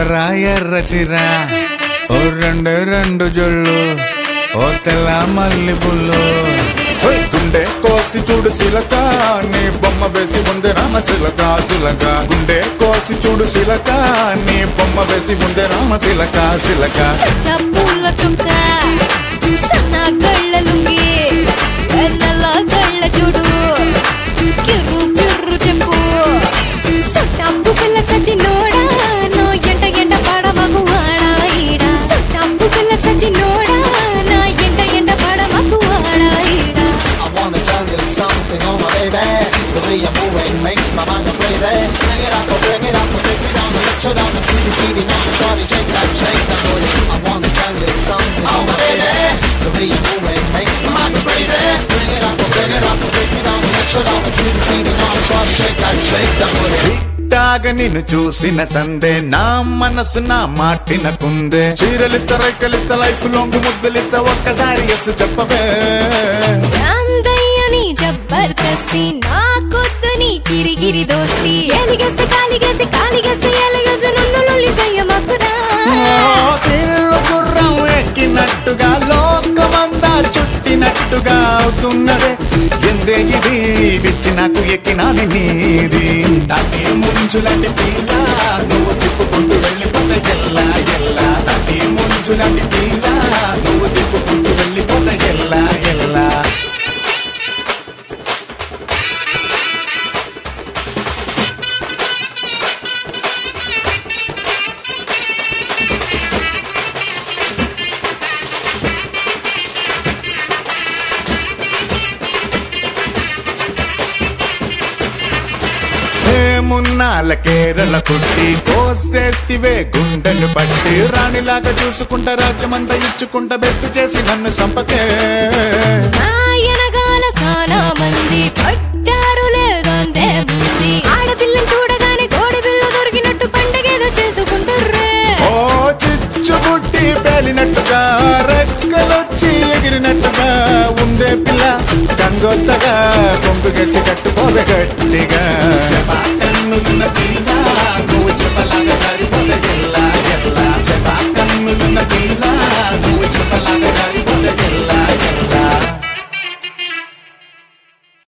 ఎర్ర ఎర్ర చిర ఓ రెండు రెండు జొళ్ళు ఓ తెల్ల మల్లి పుల్లు ఓయ్ గుండె కోసి చూడు సిలక నీ బొమ్మ వేసి ఉంది రామ సిలక సిలక గుండె కోసి చూడు సిలక నీ బొమ్మ వేసి ఉంది రామ సిలక సిలక చప్పుల చుక్క సన్న కళ్ళ లుంగి నల్ల కళ్ళ చూడు కిర్రు కిర్రు చెప్పు సుట్టంపు కళ్ళ సచి నోడా నో ఎంట ఎంట పాడ మగు వాడా ఈడా సుట్టంపు కళ్ళ సచి నోడా నా ఎంట ఎంట పాడ మగు వాడా ఈడా I wanna tell you something, oh my baby. The way you're moving makes my mind go crazy. Bring it up, oh, bring it up, oh, take me down, let you down, keep it beating on the body, shake that, shake that booty. I wanna tell you something, oh my baby. The way you're moving makes my mind go crazy. Bring it up, oh, bring it up, oh, take me down, let you down, keep it beating on the body, shake that, shake that booty. ఇట్టాగ నిన్ను చూసిన సందే నా మనసు నా మాటిన కుందే చీరలిస్తా రైకలిస్తా life లోంగు ముద్దలిస్తా ఒక్కసారి yes చెప్పవే అందయ్యని జబర్దస్తి నా కొద్దు నీ కిరిగిరి దోస్తి ఎలిగేస్తే కాలిగేసి కాలిగేస్తే ఎలగదు నన్ను లొల్లి చెయ్యమకురా ఓ తిల్లు గుర్రం ఎక్కినట్టుగా లోకమంతా చుట్టినట్టుగా అవుతున్నదే ఎందే ఇది విచ్చి నాకు ఎక్కినాది నీది దాని ముంచులాంటి పిల్ల నువ్వు తిప్పుకుంటూ వెళ్ళిపోతే ఎల్లా ఎల్లా దాని ముంచులాంటి పిల్ల నువ్వు తిప్పుకుంటూ వెళ్ళిపోతే ఎల్లా ఎల్లా మున్నాల కేరళ పుట్టి కోసేస్తివే గుండెలు పట్టి రాణిలాగా చూసుకుంటా రాజ్యమంతా ఇచ్చుకుంటా బెట్టు చేసి నన్ను సంపకే ఆయనగాల సానా మంది పట్టారు లేదంతే ఉంది ఆడపిల్లని చూడగానే కోడి పిల్ల దొరికినట్టు పండగేదో చేసుకుంటుర్రే ఓ చిచ్చు పుట్టి పేలినట్టుగా రెక్కలొచ్చి ఎగిరినట్టుగా ఉందే పిల్ల కంగొత్తగా కొంపుగేసి కట్టుకోవే గట్టిగా చెపాటన్నున్న పిల్ల